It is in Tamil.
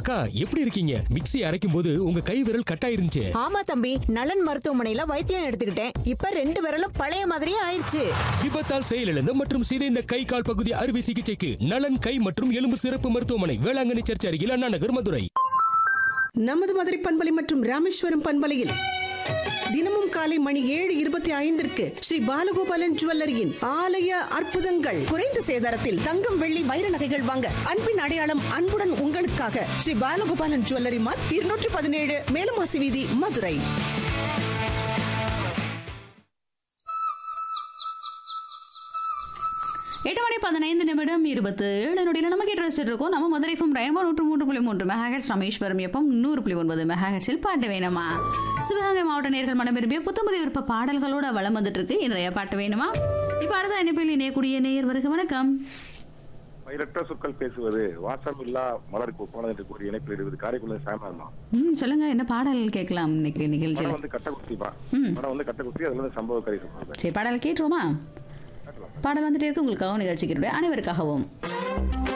அக்கா எப்படி இருக்கீங்க மிக்ஸி அரைக்கும் போது உங்க கை விரல் கட்டாயிருந்துச்சு ஆமா தம்பி நலன் மருத்துவமனையில வைத்தியம் எடுத்துக்கிட்டேன் இப்ப ரெண்டு விரலும் பழைய மாதிரியே ஆயிருச்சு விபத்தால் செயலிழந்த மற்றும் சிதைந்த கை கால் பகுதி அறுவை சிகிச்சைக்கு நலன் கை மற்றும் எலும்பு சிறப்பு மருத்துவமனை வேளாங்கண்ணி சர்ச் அருகில் அண்ணா நகர் மதுரை நமது மதுரை பண்பலை மற்றும் ராமேஸ்வரம் பண்பலையில் தினமும் காலை மணி ஏழு இருபத்தி ஐந்திற்கு ஸ்ரீ பாலகோபாலன் ஜுவல்லரியின் ஆலய அற்புதங்கள் குறைந்த சேதாரத்தில் தங்கம் வெள்ளி வைர நகைகள் வாங்க அன்பின் அடையாளம் அன்புடன் உங்களுக்காக ஸ்ரீ பாலகோபாலன் ஜுவல்லரி மார்க் இருநூற்றி பதினேழு மேலமாசி வீதி மதுரை எட்டு மணி பதினைந்து நிமிடம் இருபத்து ஏழு நொடியில் நம்ம கேட்டு ரசிச்சுட்டு இருக்கோம் நம்ம மதுரை ஃபம் ரெயின்போ நூற்று மூன்று புள்ளி மூன்று மெகாஹெட்ஸ் ராமேஸ்வரம் எப்பம் நூறு புள்ளி ஒன்பது மெகாஹெட்ஸில் பாட்டு வேணுமா சிவகங்கை மாவட்ட நேர்கள் மனம் விரும்பிய புத்தமுதி விருப்ப பாடல்களோட வளம் வந்துட்டு இருக்கு இன்றைய பாட்டு வேணுமா இப்போ அடுத்த இணைப்பில் இணையக்கூடிய நேயர் வருக வணக்கம் பயிரற்ற சொற்கள் பேசுவது வாசம் இல்லா மலருக்கு ஒப்பானது என்று கூறி இணைப்பில் இடுவது காரைக்குள்ள சாயமான் தான் ம் சொல்லுங்க என்ன பாடல் கேட்கலாம் இன்னைக்கு படம் நிகழ்ச்சியில் வந்து கட்டக்குஸ்தி பா ம். படம் வந்து கட்டக்குஸ்தி அதுல வந்து சம்பவ கரை சொல்றாங்க சரி பாடல் கேட்டுருமா பாடல் வந்துட்டே இருக்கு உங்களுக்காகவும் நிகழ்ச்சிக்கிறோட அனைவருக்காகவும்